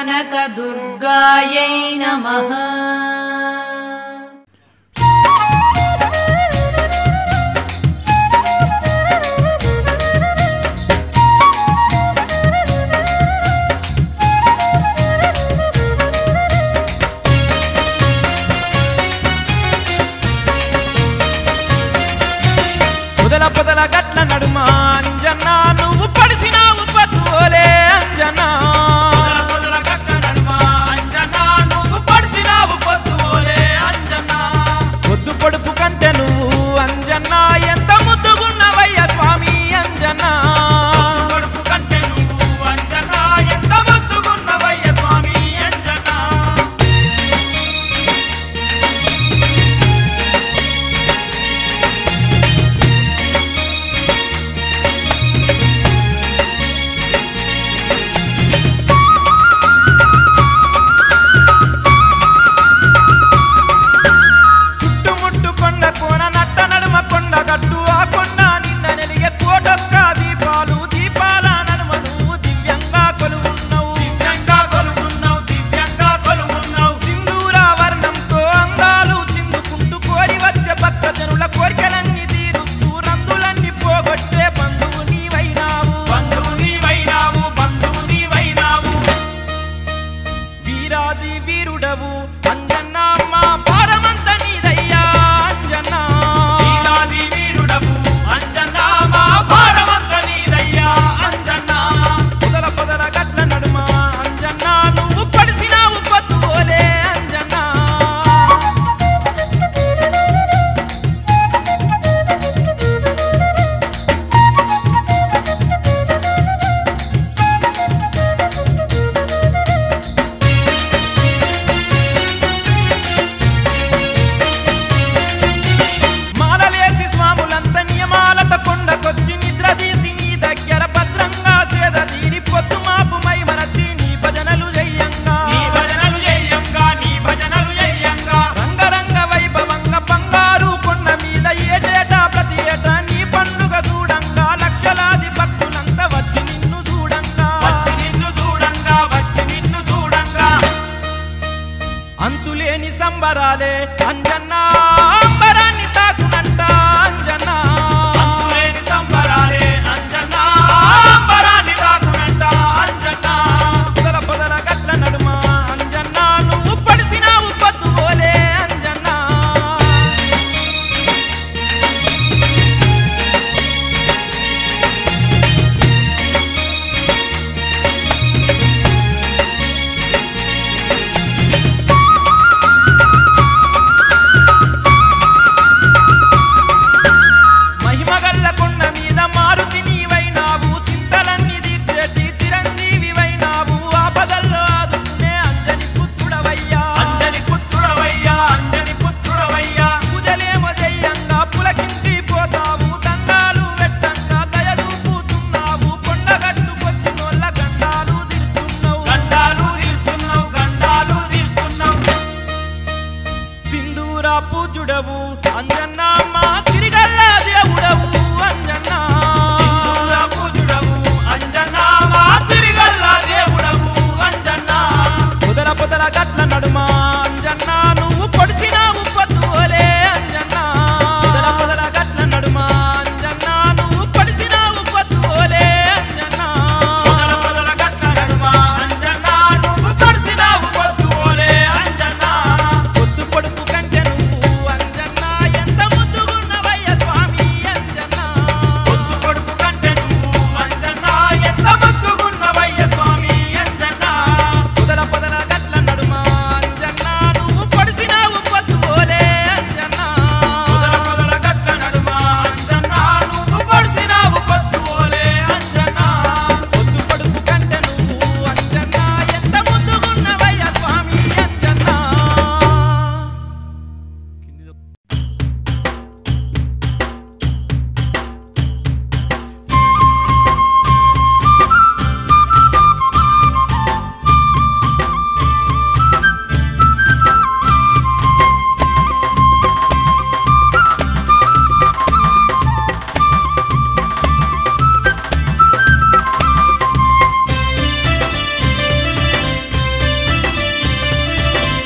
కనకదుర్గాయై నమః పొదల పొదల గట్ల నడుమ అంజన్న నువ్వు పడిసినావు పత్తులే అంజన్న పొదల పొదల గట్ల నడుమ అంజనా నువ్వు పడిసినావు పొద్దు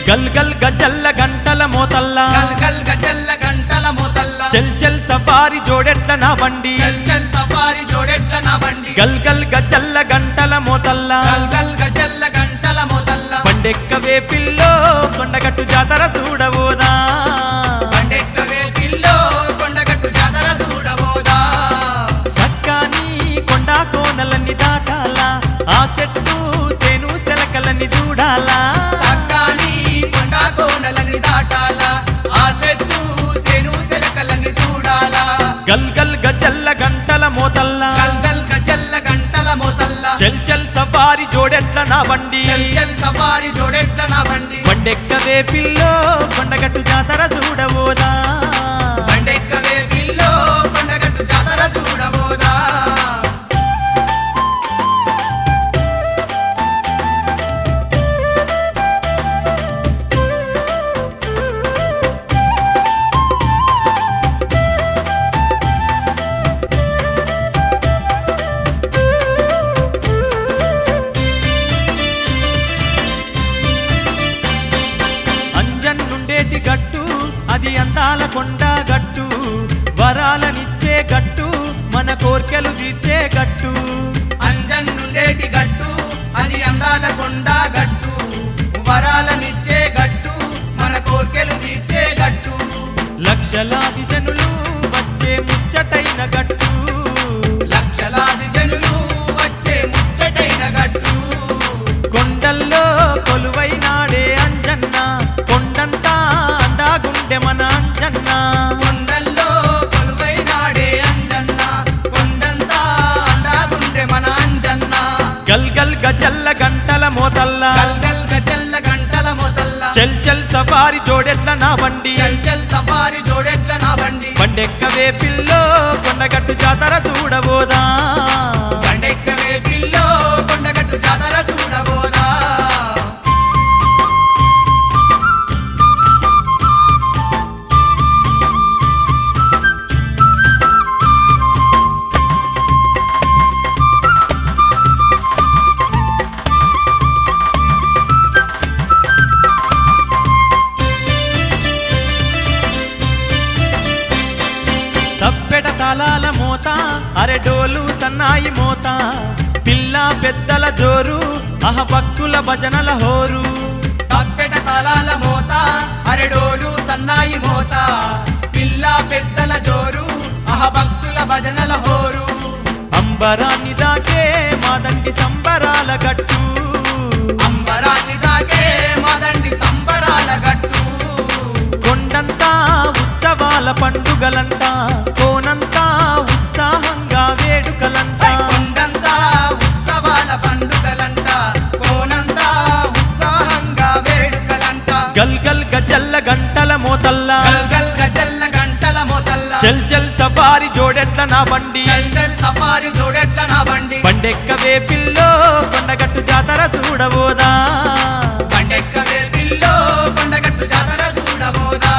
గల్ గల్ గజల్ల గంటల మోతల్లా గల్ గల్ గజల్ల గంటల మోతల్ల చెల్ చెల్ సఫారి జోడెట్ల నా బండి చల్ చల్ సఫారీ జోడెట్ల నా బండి గల్ గల్ గజల్ల గంటల మోతల్లా గల్ గల్ గజల్ల గంటల మోతల్ల బండెక్కవే పిల్లో కొండగట్టు జాతర చూడబోదా బండెక్కవే పిల్లో కొండగట్టు జాతర చూడబోదా సక్కాని కొండ కోనలన్నీ దాటాలా ఆ చెట్టు సేను సెలకలన్నీ చూడాలా సక్కాని కొండ కోనలని దాటాలా ఆ చెట్టు సేను సెలకలని చూడాలా గల్ గల్ గజల్ల గంటల మోతల్లా గల్ గల్ గజల్ల గంటల మోతల్ల చెల్ చెల్ సఫారి జోడెట్ల నా బండి చల్ చల్ సఫారీ జోడెట్ల నా బండి బండెక్కవే పిల్లో కొండగట్టు జాతర చూడబోదా బండెక్కవే పిల్లో కొండగట్టు జాతర చూడబోదా అంజన్నుండేటి గట్టు అది అందాల కొండ గట్టు వరాలనిచ్చే గట్టు మన కోర్కెలు తీర్చే గట్టు అంజన్నుండేటి గట్టు అది అందాల కొండ గట్టు వరాలనిచ్చే గట్టు మన కోర్కెలు తీర్చే గట్టు లక్షలాది జనులు వచ్చే ముచ్చటైన గట్టు లక్షలాది జనులు వచ్చే ముచ్చటైన గట్టు కొండల్లో కొలువైనాడే అంజన్న కొండంతా అందాగుండె మన అంజన్న కొండల్లో కొలువైనాడే అంజన్న కొండంతా అండాగుండే మన అంజన్న గల్ గల్ గజల్ల గంటల మోతల్లా గల్ గల్ గజల్ల గంటల మొదల్ల చెల్ చెల్ సఫారి జోడెట్ల నా బండి చల్ చల్ సఫారీ జోడెట్ల నా బండి బండెక్కవే పిల్లో కొండగట్టు జాతర చూడబోదా బండెక్కవే పిల్లో కొండగట్టు జాతర చూడబోదా తప్పెట తాళాల మోత అరెడోలు సన్నాయి మోత పిల్ల పెద్దల జోరు అహ భక్తుల భజనల హోరు తప్పెట తాళాల మోత అరెడోలు సన్నాయి మోత పిల్ల పెద్దల జోరు అహ భక్తుల భజనల హోరు అంబరాన్ని దాకే మాదండి సంబరాల గట్టు అంబరాన్ని దాకే మాదండి సంబరాల గట్టు కొండంతా ఉత్సవాల పండుగలంట కోనంతా ఉత్సాహంగా వేడుకలంట కొండంతా ఉత్సవాల పండుగలంట కోనంతా ఉత్సాహంగా వేడుకలంట గల్ గల్ గజల్ల గంటల మోతల్లా గల్ గల్ గజల్ల గంటల మోతల్ల చెల్ చెల్ సఫారి జోడెట్ల నా బండి చల్ చల్ సఫారీ జోడెట్ల నా బండి బండెక్కవే పిల్లో కొండగట్టు జాతర చూడబోదా బండెక్కవే పిల్లో కొండగట్టు జాతర చూడబోదా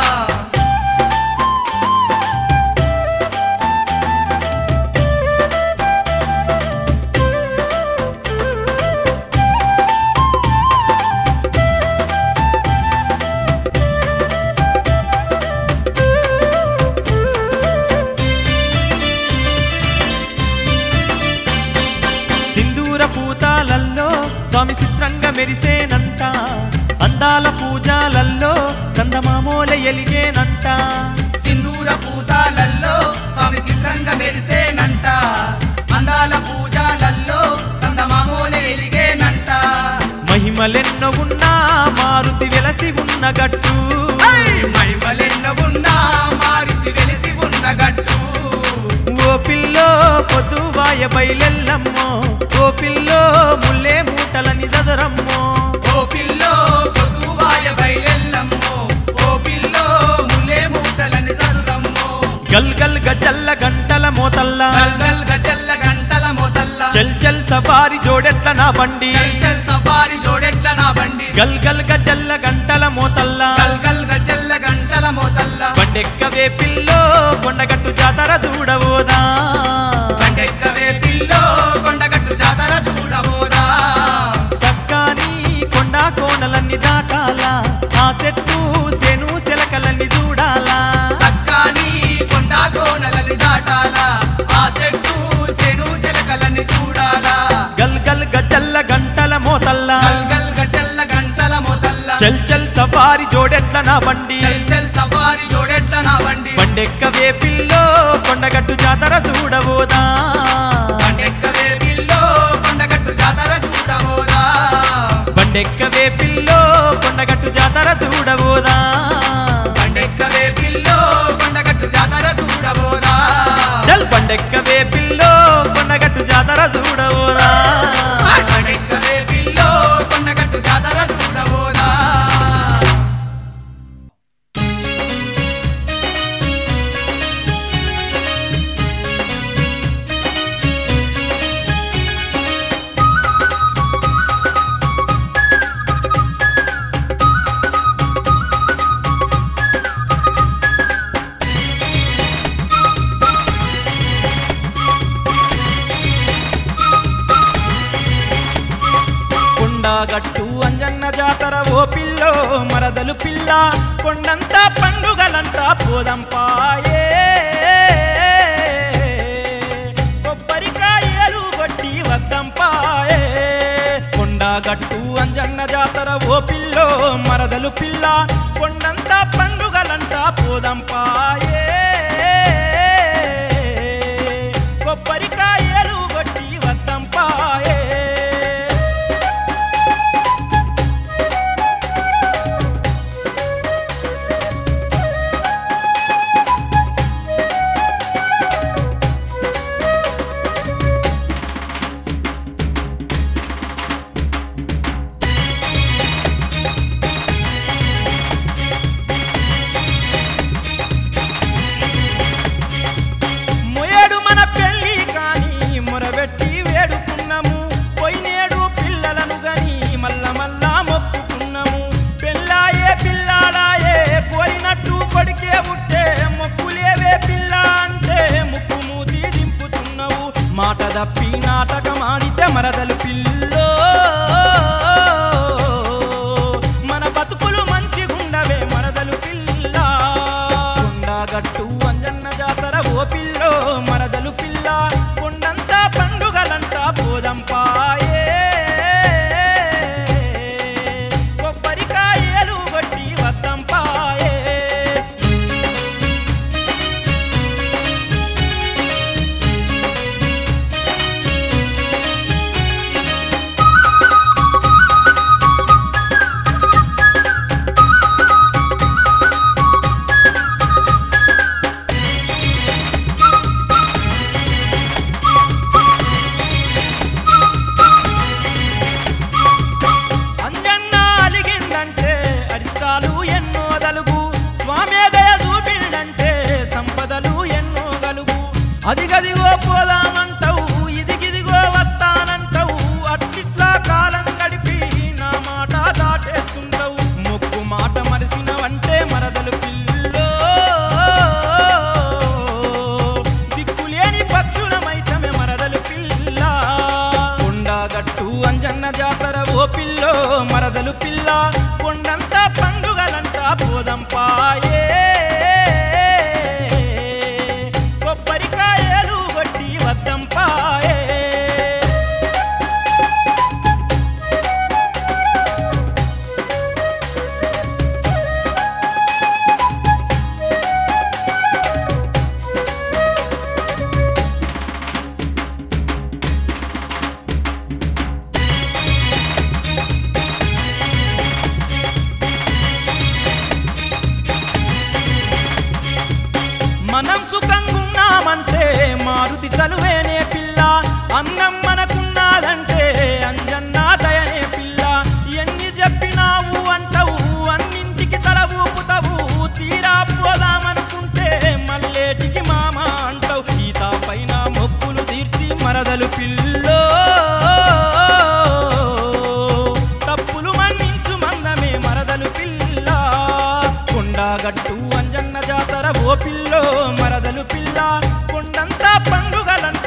సింధూర పూతాలల్లో స్వామి చిత్రంగా మెరిసేనంట అందాల పూజాలల్లో సందమామోల ఎలిగేనంట సింధూర పూతాలల్లో స్వామి చిత్రంగా మెరిసేనంట అందాల పూజాలల్లో సందమామూల ఎలిగేనంట మహిమలెన్నో ఉన్నా మారుతి వెలసి ఉన్న గట్టు మహిమలెన్న ఉన్నా మారుతి వెలిసి ఉన్న గట్టు ఓ పిల్లో పొద్దువాయ బయలెల్లమ్మో ఓ పిల్లో ముల్లే మూటలని చదరమ్మో ఓ పిల్లో పొదువాయ బయలెల్లమ్మో ఓ పిల్లో ముల్లే మూటలని చదురమ్మో గల్ గల్ గజల్ల గంటల మోతల్లా గల్ గల్ గజల్ల గంటల మొదల్ల చెల్ చెల్ సఫారి జోడెట్ల నా బండి చల్ చల్ సఫారీ జోడెట్ల నా బండి గల్ గల్ గజల్ల గంటల మోతల్లా గల్ గల్ గజల్ల గంటల మొదల్ల బండెక్కవే పిల్లో కొండగట్టు జాతర చూడబోదా బండెక్కవే పిల్లో కొండగట్టు జాతర చూడబోదా సక్కాని కొండ కోనలన్నీ దాటాలా జోడెట్ల నా బండి చెల్ చెల్ సఫారీ జోడెట్ల నా బండి బండెక్కవే పిల్లో కొండగట్టు జాతర చూడబోదా బండెక్కవే పిల్లో కొండగట్టు జాతర చూడబోదా బండెక్కవే పిల్లో కొండగట్టు జాతర చూడబోదా బండెక్కవే పిల్లో కొండగట్టు జాతర చూడబోదా చల్ బండెక్కవే పిల్లో కొండగట్టు జాతర చూడబోదా బండెక్కవే పిల్లో కొండగట్టు జాతర చూడబోదా కొండగట్టు అంజన్న జాతర ఓ పిల్లో మరదలు పిల్ల కొండంతా పండుగలంతా పోదంపాయే కొబ్బరికాయలు కొట్టి వద్దంపాయే కొండగట్టు అంజన్న జాతర ఓ పిల్లో మరదలు పిల్ల కొండంతా పండుగలంతా పోదంపాయే కొబ్బరికాయలు కొట్టి వద్దంపాయే మొయడు మన పెళ్ళి కాని మొరబెట్టి వేడుకున్నాము పోయినేడు పిల్లలను గని మల్ల మల్లా మొక్కుకున్నాము పెళ్ళాయే పిల్లాడాయే కోరినట్టు కొడికే పుట్టే మొక్కులేవే పిల్ల అంటే ముక్కు మూతి దింపుతున్నావు మాట తప్పి నాటకమాడితే మరదలు పిల్లో మన బతుకులు మంచిగుండవే మరదలు పిల్ల కొండగట్టు అంజన్న జాతర ఓ పిల్లో మరదలు పిల్ల కొండంతా పండుగలంతా పోదంపాయే కొబ్బరికాయలు కొట్టి వద్దంపాయే అంజన్న అలిగిందంటే అరిష్టాలు ఎన్నో దలుగు స్వామి దయ చూపిండంటే సంపదలు ఎన్నో గలుగు అదిగదిగో పోదామంటావు ఇదిగిదిగో వస్తానంటావు అట్టిట్లా కాలం గడిపి నా మాట దాటేస్తుంటావు ముక్కు మాట మరిసినవంటే మరదలు పిల్లో దిక్కులేని పక్షులమైతమే మరదలు పిల్ల కొండగట్టు అంజన్న జాతర ఓ పిల్లో మరదలు పిల్ల కొండంతా పండుగలంతా పోదంపాయే కొబ్బరికాయలు కొట్టి వద్దంపాయే మనం సుఖంగున్నామంటే మారుతి చలువేనే పిల్ల అన్నం మనకున్నదంటే అంజన్న దయనే పిల్ల ఎన్ని చెప్పినావు అంటావు అన్నింటికి తల ఊపుతావు తీరా పోదామనుకుంటే మల్లేటికి మామ అంటావు ఈత పైన మొక్కులు తీర్చి మరదలు పిల్లో తప్పులు మన్నించు మందమే మరదలు పిల్ల కొండగట్టు అంజన్న జాతర ఓ పిల్లో మరదలు పిల్ల కొండంతా పండుగలంతా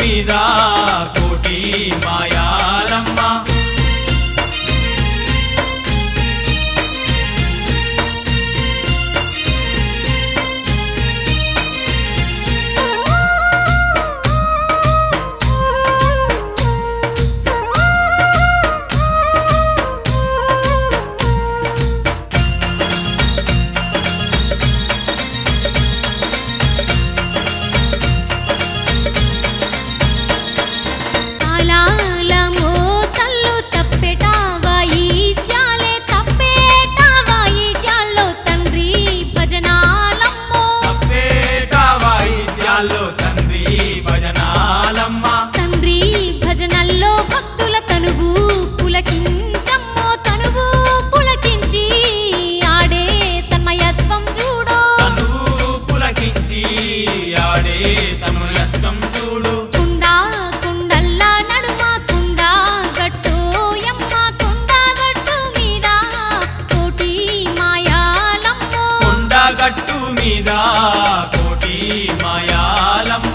మీద కోటి మాయాలమ్మ తాళాల మోతల్లు తప్పెటావా ఈ జ్యాలే తప్పేటావా ఈ జ్యాల్లో తండ్రి భజనాలమ్మో తప్పేట వాయిద్యాల్లో తండ్రి భజనాలమ్మ తండ్రి భజనల్లో భక్తుల తనువు పులకించమ్మో తనువు పులకించి ఆడే తన్మయత్వం చూడో తనువు పులకించి ఆడే తను యత్నం చూడు కుండా కుండల్లా నడుమ కుండా గట్టు యమ్మ కుండా గట్టు మీద కోటి మాయాలమ్మో కొండగట్టు మీద కోటి మాయాలమ్మ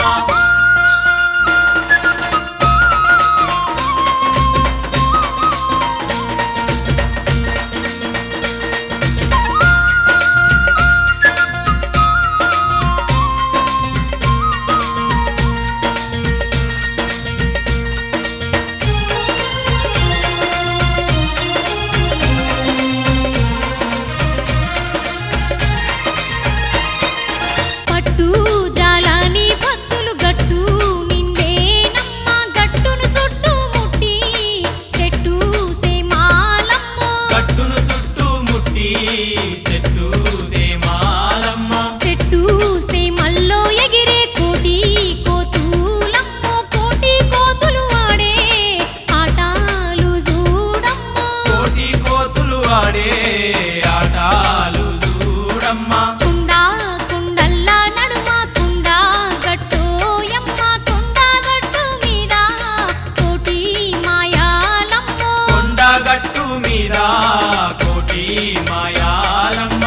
పట్టు జాలాని భక్తులు గట్టు నిండేనమ్మ గట్టును చుట్టూ ముట్టి చెట్టు సేమాలమ్మో గట్టును చుట్టూ ముట్టి చెట్టు సేమాలమ్మ చెట్టు సేమల్లో ఎగిరే కోటి కోతులమ్మో కోటి కోతులు ఆడే ఆటాలు చూడమ్మో కోటి కోతులు ఆడే ఆటాలు చూడమ్మ కుండా కుండల్లా నడుమ కుండా గట్టు యమ్మ కుండా గట్టు మీద కోటి మాయాలమ్మో కొండగట్టు మీద కోటి మాయాలమ్మ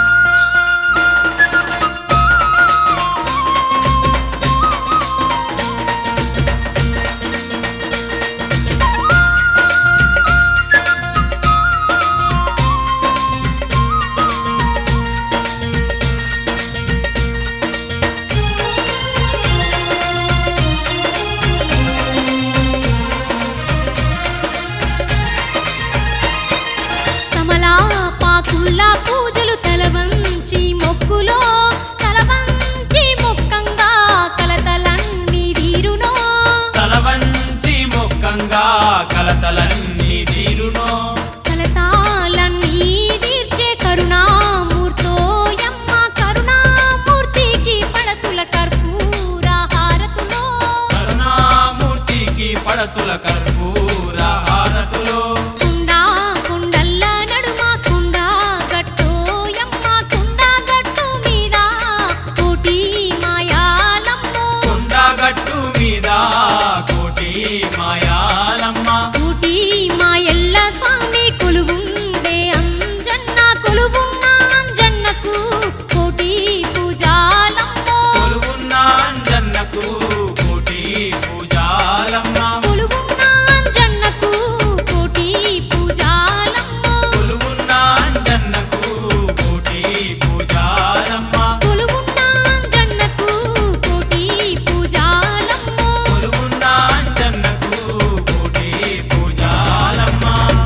కమలా పాకుల్లా పూజలు తలవంచి మొక్కులో తలవంచి మొక్కంగా కలతలన్నీ తీరునో తల వంచి మొక్కంగా కలతలన్నీ తీరునో కలతాలన్నీ తీర్చే కరుణామూర్తో యమ్మ కరుణామూర్తికి పడతుల కర్పూర హారతులో కరుణామూర్తికి పడతుల కర్పూర హారతులో కుండా కుండల్ల నడుమ కుండా గట్టు యమ్మ కుండా గట్టు మీద కోటి మాయాలమ్మో కొండగట్టు మీద కోటి మాయాలమ్మ కోటి మాయల్ల స్వామి కొలువుండే అంజన్న కొలువున్న అంజన్నకు కోటి పూజాలమ్మో కొలువున్న అంజన్నకు కోటి పూజాలమ్మ కొలువున్న అంజన్నకు కోటి పూజాలమ్మో కొలువున్న అంజన్నకు కోటి పూజాలమ్మ కొలువున్న అంజన్నకు కోటి పూజాలమ్మో కొలువున్న అంజన్నకు కోటి పూజాలమ్మ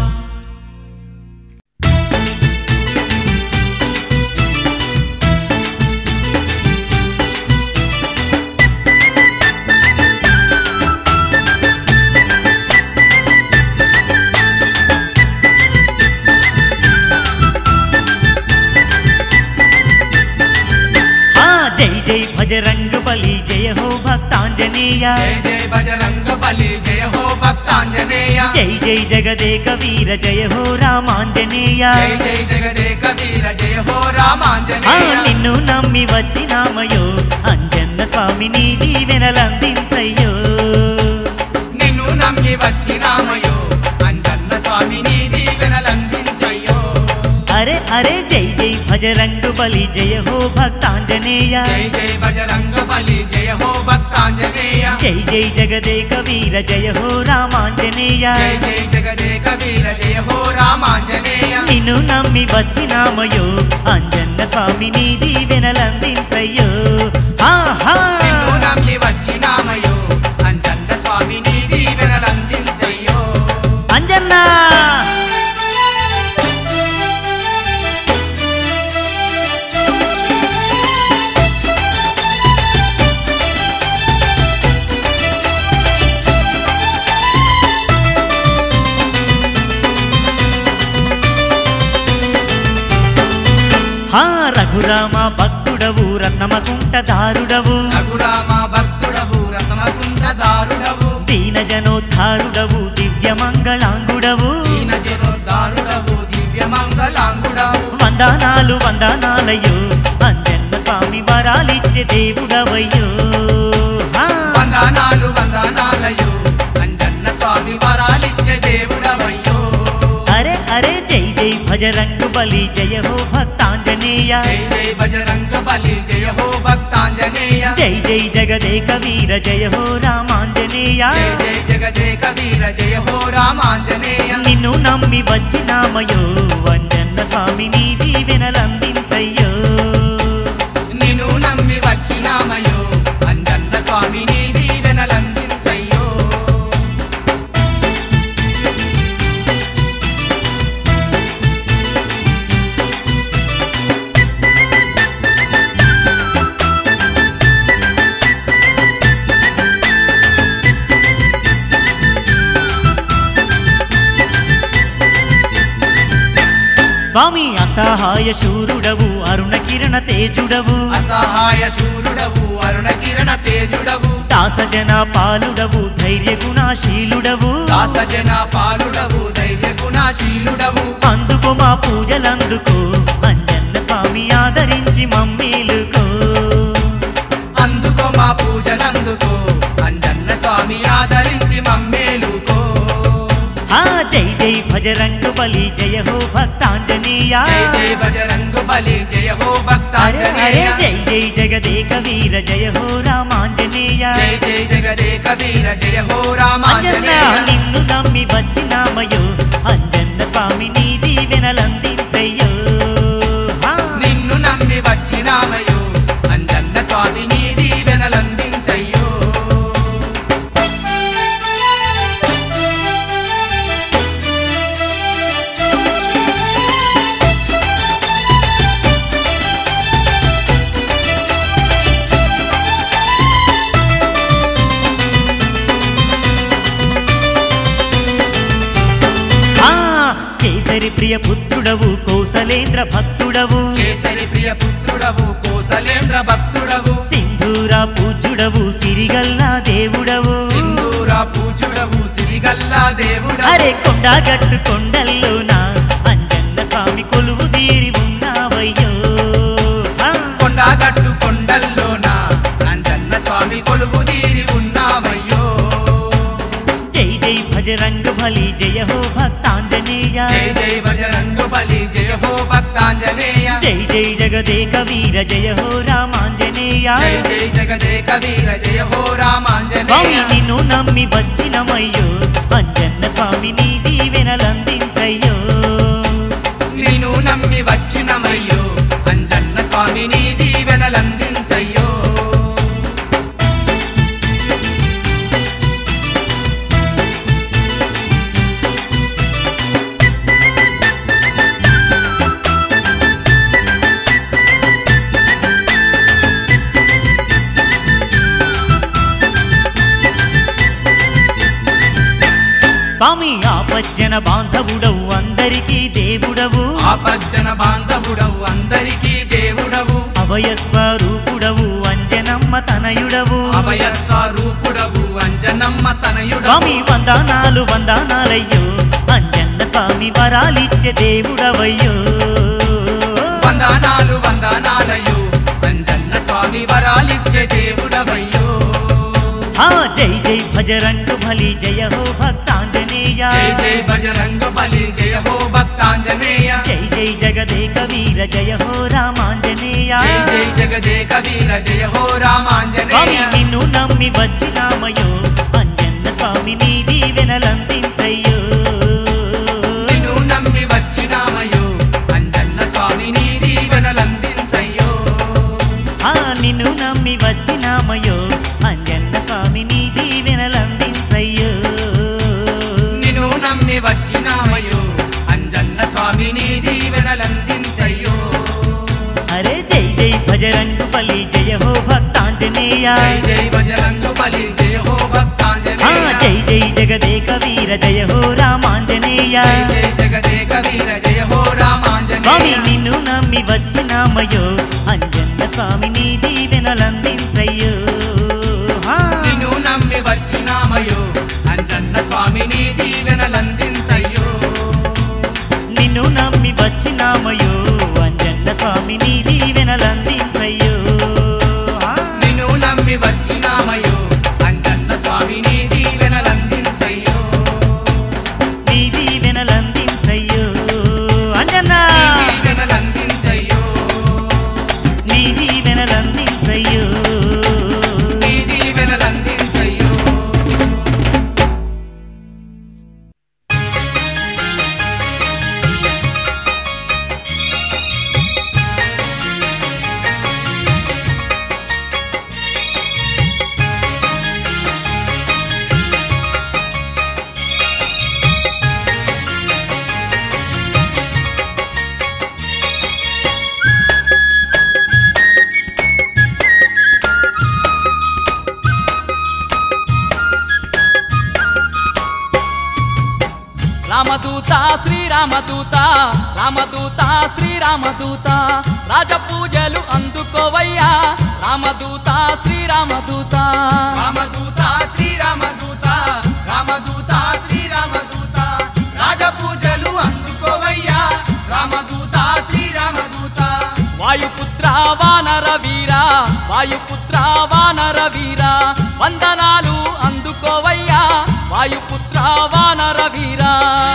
ఆ జై జై భజరంగ బలి జయ హో భక్తాంజనేయ జయ జయ బజరంగ బలి జయ హో భక్తాంజనేయ జై జై జగదేక వీర జయ హో రామాంజనేయ జయ జయ జగదేక వీర జయ హో ఆ రామాంజనేయ నిన్ను నమ్మి వచ్చినామయో అంజన్న స్వామి నీ దీవెనలందించయ్యో నిన్ను నమ్మి వచ్చినామయో అంజన్న స్వామి నీ దీవెనలందించయ్యో అరే అరే జై జై భజరంగు బలి జయ హో భక్తాంజనేయ జై జై బజరంగ బలి జయ హో భక్తాంజనేయ జై జై జగదేక వీర జయ హో రామాంజనేయ జై జై జగదేక వీర జయ హో రామాంజనేయ నిన్ను నమ్మి వచ్చినామయో అంజన్న స్వామి నీ దీవెనలందించయ్యో ఆహా నిన్ను నమ్మి వచ్చినామయో అంజన్న స్వామి నీ దీవెనలందించయ్యో అంజన్నా హా రఘురామ భక్తుడవు రత్నమకుంట దారుడవు రఘురామ భక్తుడవు రతనకుండ దారుడవు దీనజనోద్ధారుడవు దివ్యమంగళాంగుడవు దీన జనోద్ధారుడవు దివ్య మంగళాంగుడవు వందనాలు వందనాలయ్యో అంజన్న స్వామి వరాలిచ్చే దేవుడవయ్యో హా. వందనాలు వందనాలయో అంజన్న స్వామి వరాలిచ్చే దేవుడవయ్యో అరే అరే జై జై భజరంగు బలి జయ హో భక్తాంజనేయ జై జై బజరంగ బలి జయ హో భక్తాంజనేయ జై జై జగదేక వీర జయ హో రామాంజనేయ జై జై జగదేక వీర జయ హో రామాంజనేయ నిన్ను నమ్మి వచ్చినామయో అంజన్న స్వామి నీ దీవెనలందించయ్యో నిన్ను నమ్మి వచ్చినామయో అంజన్న స్వామి నీ దీవెనలందించయ్యో స్వామి అసహాయ శూరుడవు అరుణ కిరణ తేజుడవు అసహాయ శూరుడవు అరుణ కిరణ తేజుడవు దాసజన పాలుడవు ధైర్య గుణాశీలుడవు దాసజన పాలుడవు ధైర్య గుణాశీలుడవు అందుకు మా పూజలందుకో అంజన్న స్వామి ఆదరించి మమ్మీలుకో అందుకో మా పూజలందుకో అంజన్న స్వామి ఆదరించి మమ్మేలుకో ఆ జై జై భజరంగు బలి జయ హో భక్తాంజనేయ జై జై బజరంగు బలి జయ హో అరే అరే భక్తాంజనేయ జై జై జగదేక వీర జయ హో రామాంజనేయ జై జై జగదేక వీర జయ హో అంజన్న రామాంజనేయ నిన్ను నమ్మి వచ్చినామయో అంజన్న స్వామి నీ దీవెనలందించయ్యో ఆ. నిన్ను నమ్మి వచ్చినామయో అంజన్న స్వామి నీ దీవెనలందించయ్యో ఆ కేసరి ప్రియ పుత్రుడవు కౌసలేంద్ర భక్తుడవు కేసరి ప్రియ పుత్రుడవు కోసలేంద్ర భక్తుడవు సింధూర పూజ్యుడవు సిరిగల్లా దేవుడవు సింధూర పూజుడవు సిరిగల్లా దేవుడవు అరే కొండగట్టు కొండల్లోన అంజన్న స్వామి కొలువు తీరి ఉన్నావయ్యో ఆ. కొండగట్టు కొండల్లోన అంజన్న స్వామి కొలువు తీరి ఉన్నామయ్యో జై జై భజరంగు బలి జయ హో భక్తాంజనేయ జై జై బజరంగు బలి జయ హో భక్తాంజనేయ జై జై జగదేక వీర జయ హో రామాంజనేయ జై జై జగదేక వీర జయ హో స్వామి రామాంజనేయ నిన్ను నమ్మి వచ్చినమయ్యో అంజన్న స్వామి నీ దీవెనలందించయ్యో నిన్ను నమ్మి వచ్చినమయ్యో అంజన్న స్వామి నీ దీవెనలందించయ్యో స్వామి ఆపజ్జన బాంధవుడవు అందరికీ దేవుడవు ఆపజ్జన బాంధవుడవు అందరికీ దేవుడవు అభయస్వరూపుడవు అంజనమ్మ తనయుడవు అభయ స్వరూపుడవు అంజనమ్మ తనయుడవు స్వామి వందనాలు వందనాలయ్యో అంజన్న స్వామి వరాలిచ్చే దేవుడవయ్యో వందనాలు వందనాలయో అంజన్న స్వామి వరాలిచ్చే దేవుడవయ్యో ఆ జై జై భజరంగు బలి జయ హో భక్తాంజనేయ రామాంజనేయ జై జై బజరంగ బలి జయ హో భక్తాంజనేయ జై జై జగదేక వీర జయ హో రామాంజనేయ జై జై జగదేక వీర జయ హో స్వామి రామాంజనేయ నిన్ను నమ్మి వచ్చినామయో అంజన్న స్వామి నీ దీవెనలందించయ్యో నిన్ను నమ్మి వచ్చినామయో అంజన్న స్వామి నీ దీవెనలందించయ్యో ఆ నిన్ను నమ్మి వచ్చినామయో అంజన్న స్వామి నీ దీవెనలందించయ్యో నిన్ను నమ్మి వచ్చినామయో అంజన్న స్వామి నీ దీవెనలందించయ్యో అరే జై జై భజరంగు బలి జయ హో భక్తాంజనేయ జై జై బజరంగ బలి జయ హో ఆ భక్తాంజనేయ జై జై జగదేక వీర జయ హో రామాంజనేయ జై జై జగదేక వీర జయ హో స్వామి రామాంజనేయ నిన్ను నమ్మి వచ్చినామయో అంజన్న స్వామి నీ దీవెనలందించయ్యో ఆ. నిన్ను నమ్మి వచ్చినామయో అంజన్న స్వామి నీ దీవెనలందించయ్యో నిన్ను నమ్మి వచ్చినామయో అంజన్న స్వామి నీ దీవెనలందించయ్యో ఆ. నిన్ను నమ్మి వచ్చినామయో అంజన్న స్వామి నీ దీవెనలందించయ్యో నీ దీవెనలందించయ్యో అంజన్న నీ దీవెనలందించయ్యో నీ దీవెనలందించయ్యో నీ దీవెనలందించయ్యో రామదూత శ్రీరామదూత రామదూత శ్రీరామదూత రాజపూజలు అందుకోవయ్యా రామదూత శ్రీరామదూత రామదూత శ్రీరామదూత రామదూత శ్రీరామదూత రాజపూజలు అందుకోవయ్యా రామదూత శ్రీరామదూత వాయుపుత్ర వానర వీర వాయుపుత్ర వానర వీర వందనాలు అందుకోవయ్యా వాయుపుత్ర వానర వీర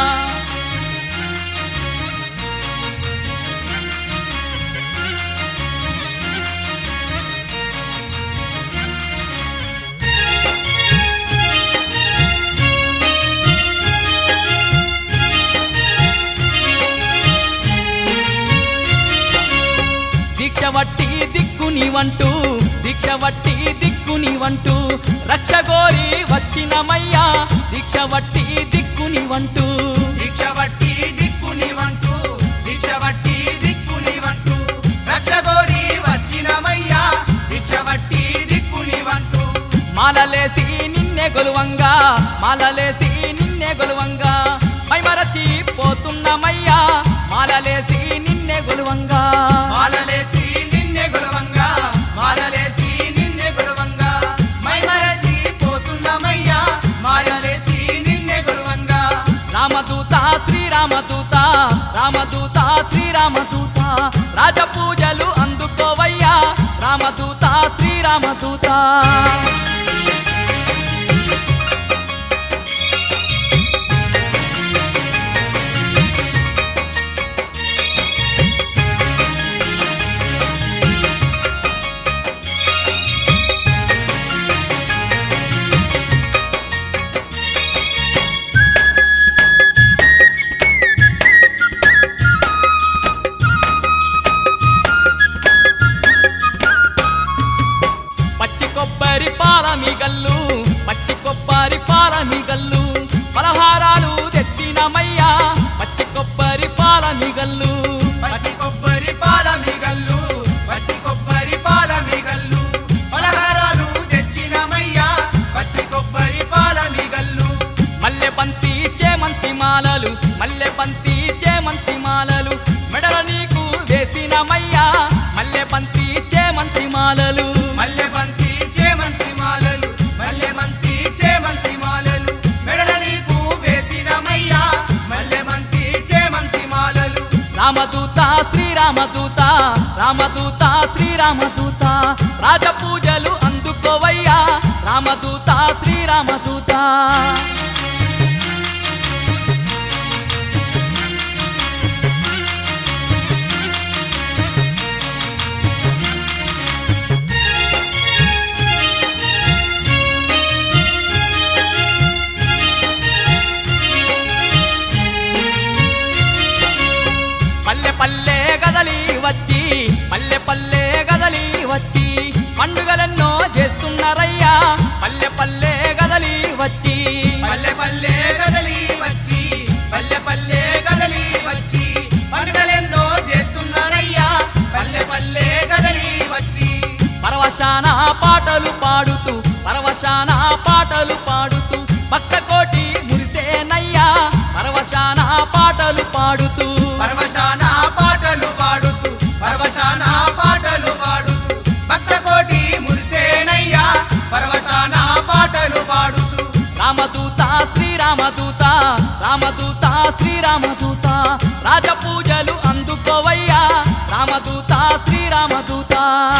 దీక్ష వట్టి దిక్కుని వంటూ దీక్ష వట్టి దిక్కుని వంటూ రక్షగోరి వచ్చినమయ్యా దీక్ష వట్టి దిక్కుని వంటూ దీక్ష వట్టి దిక్కుని వంటూ దీక్ష వట్టి దిక్కుని వంటూ రక్షగోరి వచ్చినమయ్యా దీక్ష వట్టి దిక్కుని వంటూ మాలలేసి నిన్నే గొలువంగా మాలలేసి నిన్నే గొలువంగా మైమరచి పోతున్నమయ్యా మాలలేసి నిన్నే గొలువంగా మాలలేసి నిన్నే గొలవంగా మాలలేసి నిన్నే గొలవంగా మైమరచి పోతున్నామయ్యా మాయలేసి నిన్నే గొలవంగా రామదూత శ్రీరామదూత రామదూత శ్రీరామదూత రాజపూజలు అందుకోవయ్యా రామదూత శ్రీరామదూత పచ్చి కొబ్బరి పాల మిగల్లు పచ్చి కొబ్బరి పాల మిగల్లు పలహారాలు తెచ్చినమయ్యా పచ్చి కొబ్బరి పాల మిగల్లు పచ్చి కొబ్బరి పాల మిగల్లు పచ్చి కొబ్బరి పాల మిగల్లు పలహారాలు తెచ్చినమయ్యా పచ్చి కొబ్బరి పాల మిగల్లు మల్లె పంతి చేమంతి మాలలు మల్లె పంతి చేమంతి మాలలు మెడల నీకు వేసినమయ్యా మల్లె పంతి చేమంతి మాలలు మల్లె బంతి చేమంతి మాలలు మల్లె మంతి చేమంతి మాలలు మెడల నీకు వేసినమయ్యా మల్లె మంతి చేమంతి మాలలు రామదూత శ్రీరామదూత రామదూత శ్రీరామదూత రాజపూజలు అందుకోవయ్యా రామదూత శ్రీరామదూత పరవశాన పాటలు పాడుతూ పరవశాన పాటలు పాడుతూ భక్త కోటి మురిసేనయ్యా పరవశాన పాటలు పాడుతూ పరవశాన పాటలు పాడుతూ పరవశాన పాటలు పాడుతూ భక్త కోటి మురిసేనయ్యా పరవశాన పాటలు పాడుతూ రామదూత శ్రీరామదూత రామదూత శ్రీరామదూత రాజపూజలు అందుకోవయ్యా రామదూత శ్రీరామదూత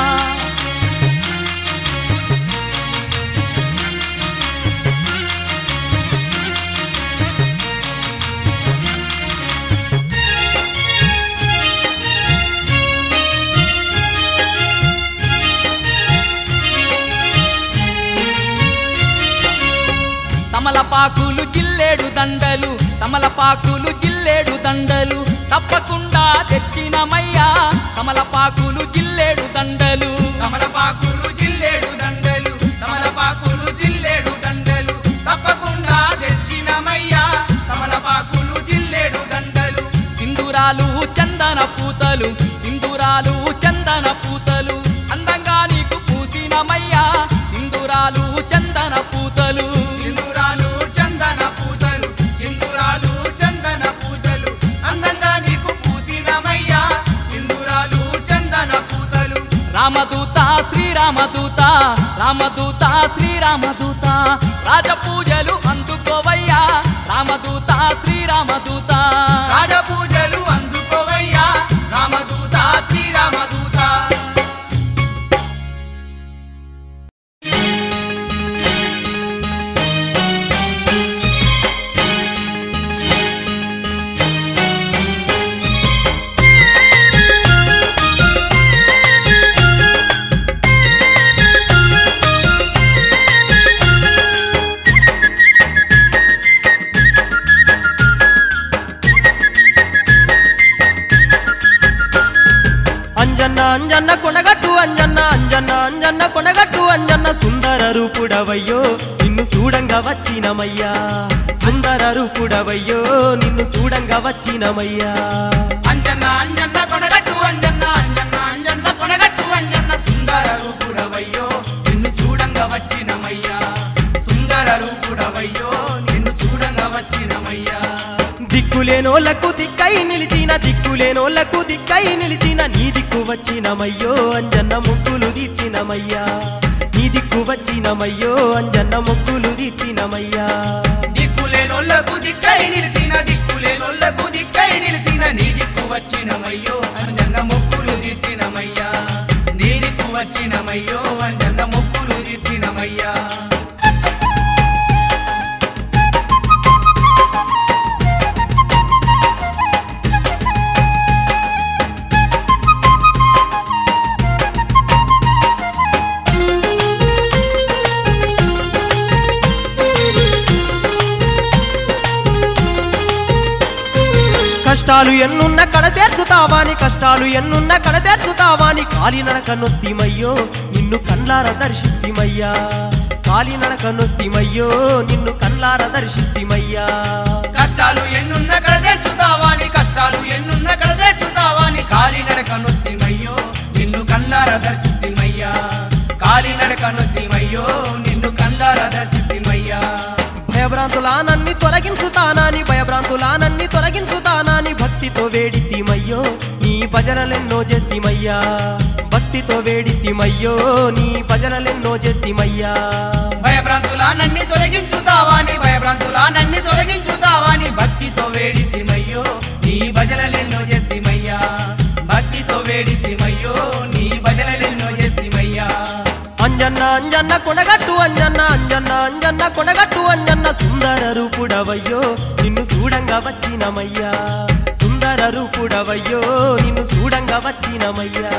తమలపాకులు జిల్లేడు దండలు తమలపాకులు జిల్లేడు దండలు తప్పకుండా తెచ్చినమయ్యా తమలపాకులు జిల్లేడు దండలు తమలపాకులు జిల్లేడు దండలు తమలపాకులు జిల్లేడు దండలు తప్పకుండా తెచ్చినమయ్యా తమలపాకులు జిల్లేడు దండలు సింధూరాలు చందన పూతలు సింధూరాలు చందన పూతలు అందంగా నీకు పూసినమయ్యా సింధూరాలు చందన పూతలు సింధూరాలు చందన పూతలు సింధూరాలు చందన పూతలు అందంగా నీకు పూసినమయ్యా సింధూరాలు చందన పూతలు రామదూత శ్రీరామదూత రామదూత శ్రీరామదూత రాజపూజలు అందుకోవయ్యా రామదూత శ్రీరామదూత రాజపూజలు అందుకోవయ్యా రామదూత శ్రీరామదూత అంజన్న అంజన్న కొనగట్టు అంజన్న అంజన్న అంజన్న కొనగట్టు అంజన్న సుందర రూపుడవయ్యో నిన్ను చూడంగా వచ్చినమయ్యా సుందర రూపుడవయ్యో నిన్ను చూడంగా వచ్చినమయ్యా అంజన్న అంజన్న కొనగట్టు అంజన్న అంజన్న అంజన్న కొనగట్టు అంజన్న సుందర రూపుడవయ్యో నిన్ను చూడంగా వచ్చినమయ్యా సుందర రూపుడవయ్యో నిన్ను చూడంగా వచ్చినమయ్యా దిక్కులేనోళ్లకు దిక్కై నిలిచిన దిక్కులేనోళ్లకు దిక్కై నిలిచిన నీ దిక్కు వచ్చినమయ్యో అంజన్న ముక్కులు తీర్చినమయ్యా నీ దిక్కు వచ్చినమయ్యో అంజన్న ముక్కులు తీర్చినమయ్యా దిక్కులేనోళ్లకు దిక్కై నిలిచిన దిక్కులేనోళ్లకు దిక్కై నిలిచిన నీ దిక్కు వచ్చినమయ్యో అంజన్న మొక్కులు తీర్చినమయ్యా నీ దిక్కు వచ్చినమయ్యో అంజన్న మొక్కులు తీర్చినమయ్యా కష్టాలు ఎన్నున్న కడ తీర్చుతావాని కష్టాలు ఎన్నున్న కడ తీర్చుతావాని కాలినడక నొస్తిమయ్యో నిన్ను కళ్ళార దర్శిస్తిమయ్యా కాలినడక నొస్తిమయ్యో నిన్ను కళ్ళార దర్శిస్తిమయ్యా కష్టాలు ఎన్నున్న కడ తెచ్చుతావాని కష్టాలు ఎన్నున్న కడ తెచ్చుతావాని కాలి నడక నొత్తిమయ్యో నిన్ను కల్లార దర్శితిమయ్యా కాలి నడక నొత్తిమయ్యో నిన్ను కల్లార దర్శితిమయ్యా భయభ్రాంతులానన్ని తొలగించుతానాని భయభ్రాంతులానన్ని తొలగించుతానాని భక్తితో వేడితిమయ్యో నీ భజనలెన్నో చేస్తిమయ్యా భక్తితో వేడితిమయ్యో నీ భజనలెన్నో చేస్తిమయ్యా భయభ్రాంతులానన్ని తొలగించుతావాని భయభ్రాంతులానన్ని తొలగించుతావాని భక్తితో వేడితిమయ్యో నీ భజనలెన్నో చేతిమయ్యా భక్తితో వేడితిమయ్యో నీ భజనలెన్నో చేతిమయ్యా అంజన్న అంజన్న కొనగట్టు అంజన్న అంజన్న అంజన్న కొనగట్టు అంజన్న సుందర రూపుడవయ్యో నిన్ను చూడంగా వచ్చినమయ్యా సుందర రూపుడవయ్యో నిన్ను చూడంగా వచ్చినమయ్యా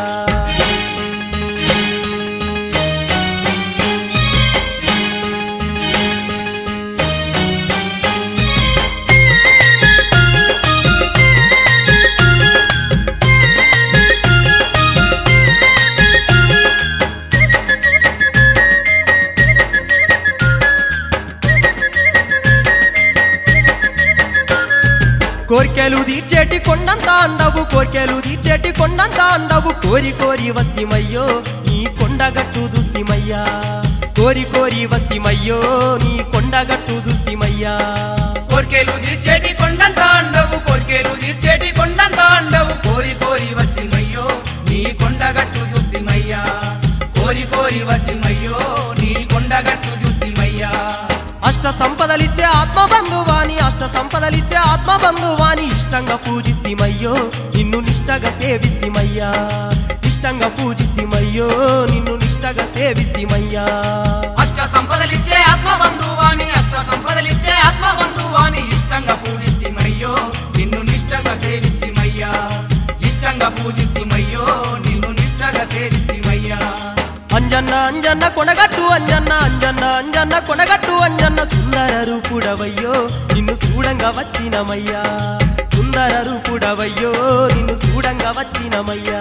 కోర్కెలు తీర్చేటి కొండంత అండవు కోర్కెలు తీర్చేటి కొండంత అండవు కోరి కోరి వత్తిమయ్యో నీ కొండ కొండగట్టు చూస్తిమయ్యా కోరి కోరి వస్తిమయ్యో నీ కొండగట్టు చూస్తిమయ్యా కోర్కెలు తీర్చేటి కొండంత అండవు కోర్కెలు తీర్చేటి కొండంత అండవు కోరి కోరి వచ్చిమయ్యో నీ కొండగట్టు చూద్దిమయ్యా కోరి కోరి వచ్చిమయ్యో నీ కొండగట్టు చూద్దిమయ్యా అష్ట సంపదలిచ్చే ఆత్మ బంధువాని అష్ట సంపదలిచ్చే ఆత్మ బంధువాని ఇష్టంగా పూజిస్తిమయ్యో నిన్ను నిష్టగా సేవిస్తిమయ్యా ఇష్టంగా పూజిస్తిమయ్యో నిన్ను నిష్టగా సేవిస్తిమయ్యా అష్ట సంపదలిచ్చే ఆత్మ బంధువాని అష్ట సంపదలిచ్చే ఆత్మ బంధువాని ఇష్టంగా పూజిస్తిమయ్యో నిన్ను నిష్టగా సేవిస్తిమయ్యా ఇష్టంగా పూజిస్తిమయ్యో నిన్ను నిష్టగా సేవిస్తిమయ్యా అంజన్న అంజన్న కొనగట్టు అంజన్న అంజన్న అంజన్న కొనగట్టు అంజన్న సుందర రూపుడవయ్యో నిన్ను చూడంగా వచ్చినమయ్యా సుందర రూపుడవయ్యో నిన్ను చూడంగా వచ్చినమయ్యా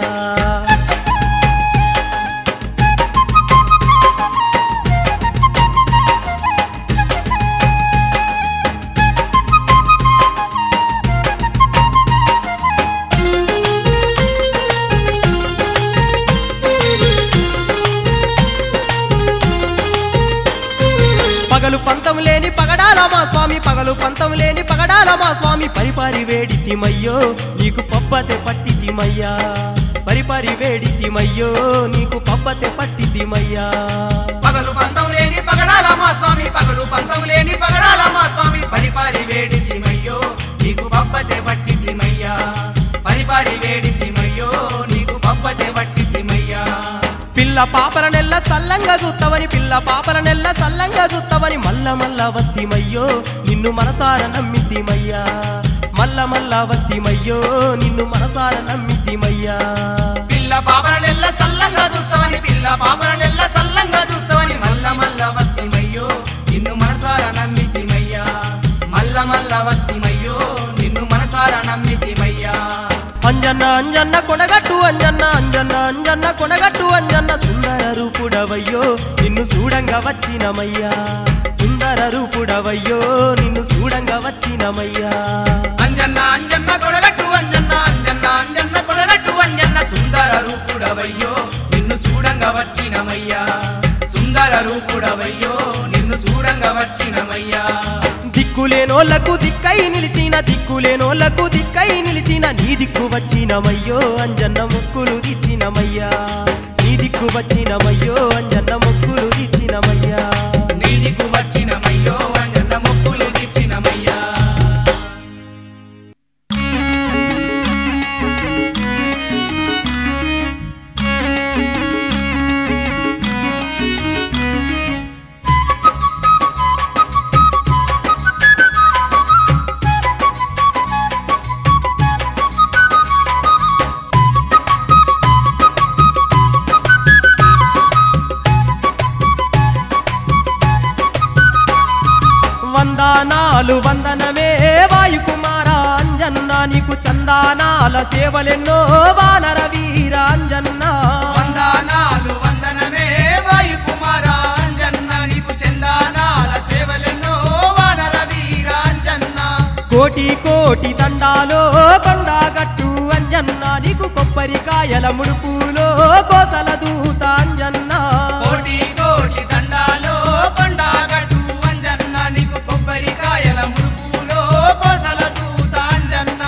పగలు పంతం లేని పగడాల మా స్వామి పగలు పంతం లేని పగడాల మా స్వామి పరిపారి వేడితిమయ్యో నీకు పబ్బతే పట్టితిమయ్యా పరిపారి వేడితిమయ్యో నీకు పబ్బతే పట్టితిమయ్యా పగలు పంతం లేని పగడాల మా స్వామి పగలు పంతం లేని పగడాల మా స్వామి పరిపారి వేడి తిమయ్యో నీకు బబ్బతే పట్టి తిమయ్యా పరిపారి వేడి తిమయ్యో నీకు బబ్బతే పట్టి తిమయ్యా పిల్ల పాపల నెల్ల సల్లంగా చూత్తవని పిల్ల పాపల నెల్ల సల్లంగా చూత్తవని మల్ల మల్ల వత్తిమయ్యో నిన్ను మనసార నమ్మితిమయ్యా మల్ల మల్ల వత్తిమయ్యో నిన్ను మనసార నమ్మితిమయ్యా పిల్ల పాపల నెల్ల సల్లంగా చూస్తావని పిల్ల పాపల నెల్ల సల్లంగా చూస్తావని మల్ల మల్ల వత్తిమయ్యో నిన్ను మనసార నమ్మితిమయ్యా మల్ల మల్ల వత్తిమయ్యో నిన్ను మనసార నమ్మితిమయ్యా అంజన్న అంజన్న కొనగట్టు అంజన్న అంజన్న అంజన్న కొనగట్టు అంజన్న సుందర రూపుడవయ్యో నిన్ను చూడంగా వచ్చినమయ్యా సుందర రూపుడవయ్యో నిన్ను చూడంగా వచ్చినమయ్యా అంజన్న అంజన్న కొడగట్టు అంజన్న అంజన్న అంజన్న కొడగట్టు అంజన్న సుందర రూపుడవయ్యో నిన్ను చూడంగా వచ్చినమయ్యా సుందర రూపుడవయ్యో నిన్ను చూడంగా వచ్చినమయ్యా దిక్కులేనోళ్లకు దిక్కై నిలిచిన దిక్కులేనోళ్లకు దిక్కై నిలిచిన నీ దిక్కు వచ్చినమయ్యో అంజన్న మొక్కులు దిచ్చినమయ్యా నీ దిక్కు వచ్చినమయ్యో అంజన్న మొక్కులు దిచ్చినమయ్యా నీదికు వచ్చినమయ్యో అంజన్న మొక్కులు తీర్చినమయ్యా వందనాలు వందనమే వాయుకుమార అంజన్న నీకు చందానాల సేవలెన్నో వానర వీర అంజన్న వందనాలు వందనమే వాయు కుమార అంజన్న నీకు చందానాల సేవలెన్నో వానర వీర అంజన్న కోటి కోటి దండాలో కొండగట్టు అంజన్న నీకు కొబ్బరికాయల ముడుపులో కోసల దూత అంజన్న కోటి కోటి దండాలో కొండగట్టు అంజన్న నీకు కొబ్బరికాయల ముడుపులో కోసల దూత అంజన్న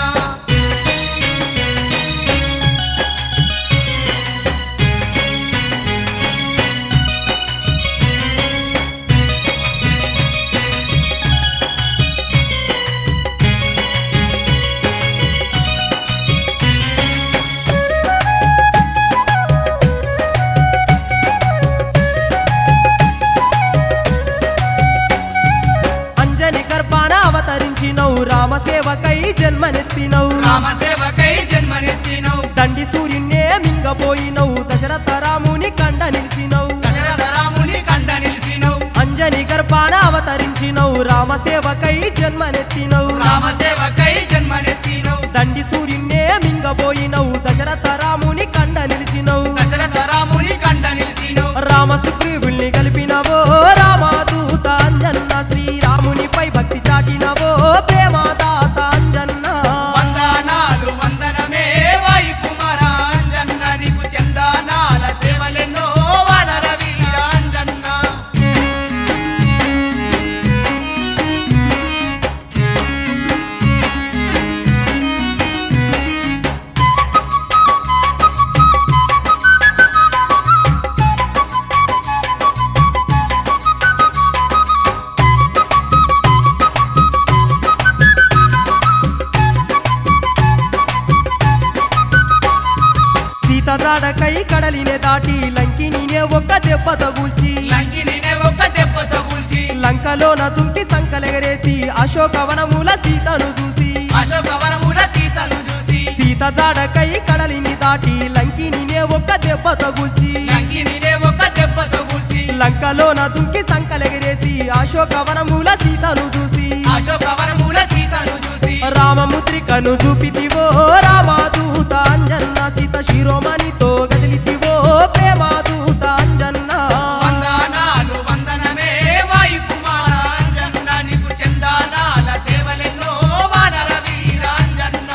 అంజని గర్భాన అవతరించినవు రామ సేవకై జన్మనెత్తినవు రామసేవకై జన్మనెత్తినవు దండి సూర్యున్నే మింగపోయినవు దశరథ రాముని కండ నిలిచినవు దశరథ రాముని కండ నిలిసినవు అంజని గర్భాన అవతరించినవు రామ సేవకై జన్మనెత్తినవు రామసేవకై జన్మనెత్తినవు దండి సూర్యున్నే మింగబోయినవు దశరథ రాముని కండ నిలిచినవు దశరథ రాముని కండ నిలిసినవు రామ సుగ్రీవుల్ని కలిపినవో రామదూత అంజన్న శ్రీరామునిపై భక్తి చాటినవో ప్రేమదాత అంజన్న వందనాలు వందనమే వాయు కుమార అంజన్న నీకు చందానాల సేవలెన్నో వాన దాటి లంకిని ఒక్క దెబ్బ తగుల్చి లంకిని ఒక్క దెబ్బతో కూల్చి లంకలోన దుంకి సంకలెగరేసి అశోకవనముల సీతను చూసి అశోకవనముల సీతను చూసి సీత జాడకై కడలిని దాటి లంకిని ఒక్క దెబ్బ తగుల్చి లంకిని ఒక్క దెబ్బతో కూల్చి లంకలోన దుంకి సంకలెగరేసి అశోకవనముల సీతను చూసి అశోకవనముల సీతను చూసి రామముద్రికను చూపితివో రామాదూత అంజన్న సీత శిరోమణితో గదిలితివో ప్రేమాదూత అంజన్న వందనాలు వందనమే వాయు కుమార అంజన్న నీకు చందానాల సేవలెన్నో వానర వీరాంజన్న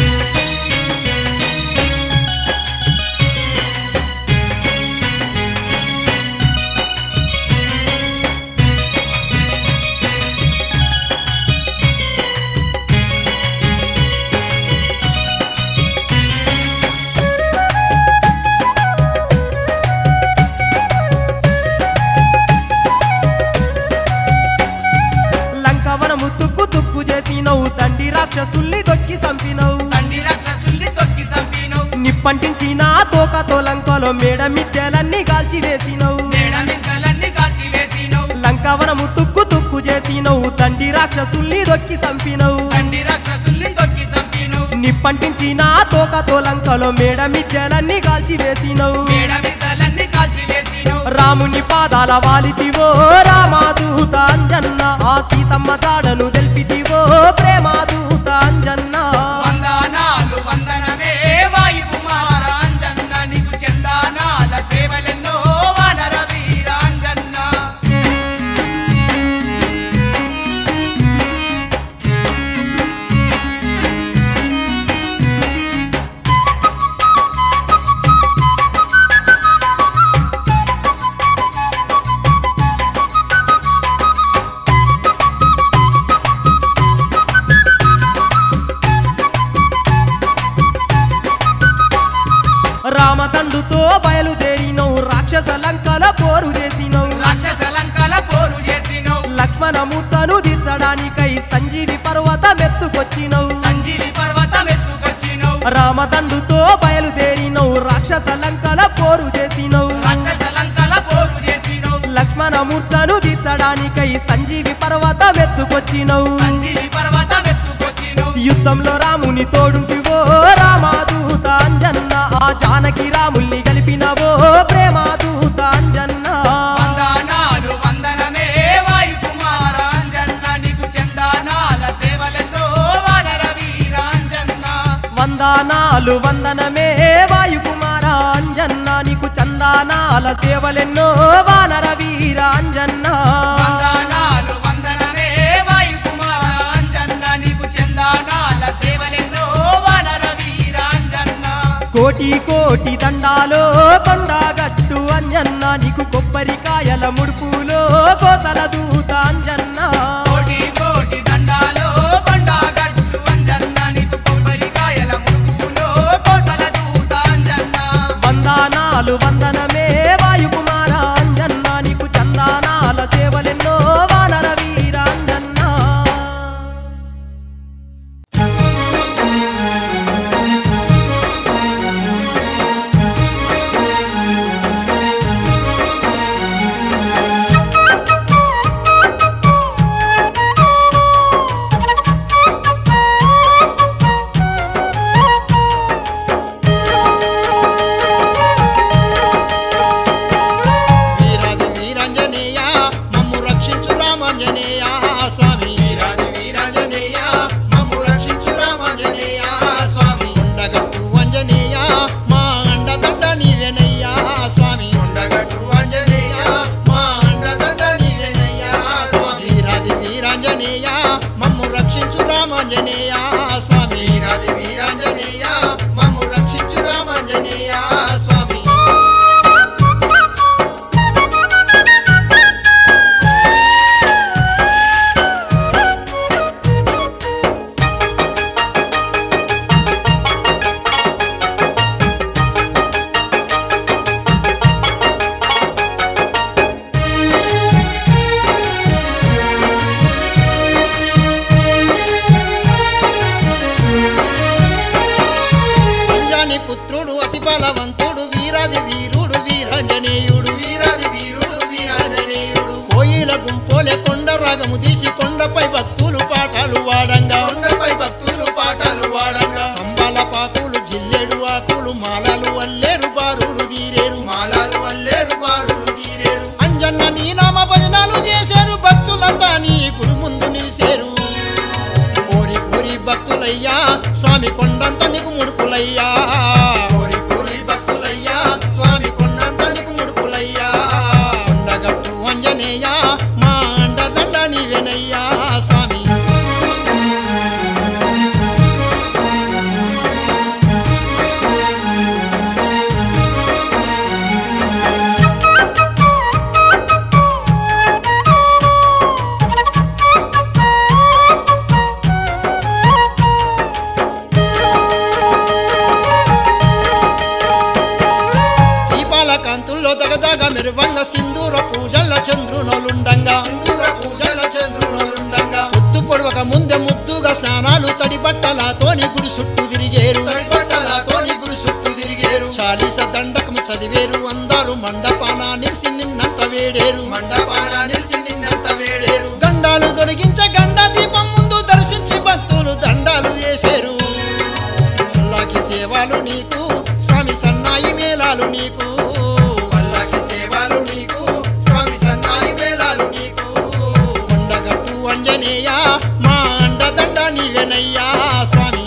లంకవనము తుక్కు తుక్కు చేసినవు తండ్రి రాక్షసుల్ని దొక్కి చంపినవు తండ్రి రాక్షసుల్ని తొక్కి చంపినవు నిప్పంటించిన తోకతో లంకలో మేడ మిద్దెలన్నీ కాల్చి వేసినవు నేడ మిద్దలన్నీ కాల్చి వేసినవు లంకవనము తుక్కు తుక్కు చేసినవు తండ్రి రాక్షసుల్ని దొక్కి చంపినవు తండ్రి రాక్షసుల్ని తొక్కి చంపినవు నిప్పంటించిన తోకతో లంకలో మేడ మిద్దెలన్నీ కాల్చి వేసినవు మేడ మిద్దలన్నీ కాల్చి వేసినవు రాముని పాదాల వాలితివో రామాదూత అంజన్న ఆ సీతమ్మ జాడను తెలిపితివో ప్రేమాదూత అంజన్న వందనాలు వందనమే వాయు కుమార అంజన్న నీకు చందానాల సేవలెన్నో వానర వీరాంజన్న రామతండుతో బయలుదేరినవు రాక్షస లంకల పోరు చేసినవు రాక్షస లంకల పోరు చేసినవు లక్ష్మణ మూర్ఛను తీర్చడానికై సంజీవి పర్వతం ఎత్తుకొచ్చినవు సంజీవి పర్వతం ఎత్తుకొచ్చినవు రామతండుతో బయలుదేరినవు రాక్షస లంకల పోరు చేసినవు రాక్షస లంకల పోరు చేసినవు లక్ష్మణ మూర్ఛను తీర్చడానికై సంజీవి పర్వతం ఎత్తుకొచ్చినవు సంజీవి పర్వతం ఎత్తుకొచ్చినవు యుద్ధంలో రాముని తోడుంటివో రామాదూత అంజన్న ఆ జానకి రాముల్ని గలిపినవో ప్రేమాదూత అంజన్న వందనాలు వందనమే వాయు కుమార అంజన్న నీకు చందానాల సేవలెన్నో వానర వీరాంజన్న వందనాలు వందనమే వాయుకుమార అంజన్న నీకు చందానాల సేవలెన్నో వానర వీర అంజన్న వందనాలు వందనమే వాయు కుమార అంజన్న నీకు చందానాల సేవలెన్నో వానర వీరాంజన్న కోటి కోటి దండాలో కొండగట్టు అంజన్న నీకు కొబ్బరికాయల ముడుపులో కోతల దూత అంజన్న కోటి కోటి దండాలో కొండగట్టు అంజన్న నీకు కొబ్బరికాయల ముక్కులో కోసల దూత అంజన్న వందనాలు వందనమే వాయుకుమార అంజన్న నీకు చందానాల సేవలెన్నో వానర వీర అంజన్న స్వామి కొండంత నీకు ముడుపులయ్యా కోరి కోరి భక్తులయ్యా స్వామి కొండంత నీకు ముడుపులయ్యా కొండగట్టు అంజనేయ మా అండదండ నీవెనయ్యా స్వామి దీపాల కాంతుల్లో దగదగ మెరువంగ సింధూర పూజల చంద్రునోలుండంగా సింధూర పూజల చంద్రునోలుండంగా ముద్దు పొడవక ముందే ముద్దుగా స్నానాలు తడి బట్టలతోని గుడి చుట్టూ తిరిగేరు తడి బట్టలతోని గుడి చుట్టూ తిరిగేరు చాలీస దండకము చదివేరు అందరూ మండపాన నిలిసి నిన్నంత వేడేరు మండపాన నిలిసి నిన్నంత వేడేరు గండాలు దొరికించ గండ దీపం ముందు దర్శించి భక్తులు దండాలు వేసేరు అల్లాకి సేవలు నీకు స్వామి సన్నాయి మేళాలు నీకు అల్లాకి సేవలు నీకు స్వామి సన్నాయి మేళాలు నీకు కొండగట్టు అంజనేయ మా అండదండ నీవెనయ్యా స్వామి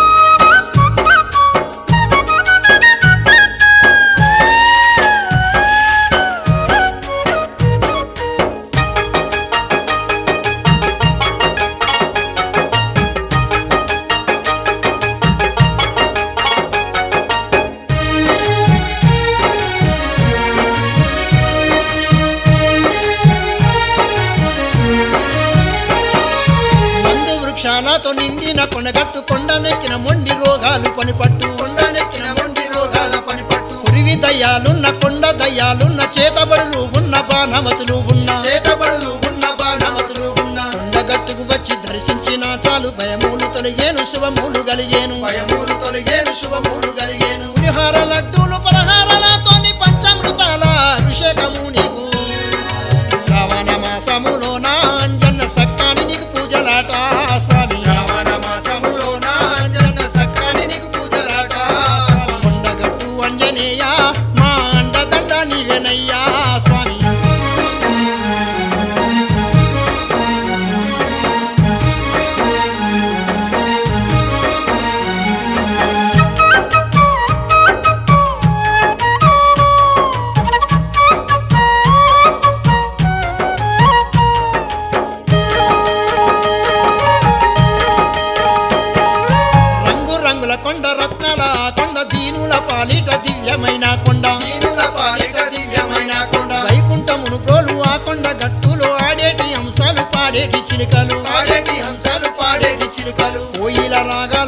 మందు వృక్షాలతో నిండిన కొండగట్టు కొండనెక్కిన మొండి రోగాలు పనిపట్టు కొండనెక్కిన మొండి రోగాల పనిపట్టు కురివి దయ్యాలున్న కొండ దయ్యాలున్న చేతబడులు ఉన్న బాణమతులు ఉన్న చేతబడులు ఉన్న బాణమతులు ఉన్న కొండగట్టుకు వచ్చి దర్శించిన చాలు భయములు తొలగేను శుభములు కలిగేను భయములు తొలగేను శుభములు కలిగేను విహార లడ్డూలు పలహారాలతోని పంచామృతాల అభిషేకము నీకు శ్రావణ మాసములోన అంజన్న సక్కాని నీకు పూజలాట స్వామి శ్రావణ మాసములోన అంజన్న సక్కాని నీకు పూజలాట స్వామి కొండగట్టు అంజనేయ మా అండదండ నీవెనయ్యా స్వామి రంగు రంగుల కొండ రత్నాల కొండ దీనుల పాలిట దివ్యమైన కొండ దీనుల పాలిట దివ్యమైన కొండ వైకుంఠమును ప్రోలు ఆ కొండ గట్టులో ఆడేటి అంశాలు పాడేటి చిలుకలు ఆడేటి అంశాలు పాడేటి చిలుకలు కోయిల రాగా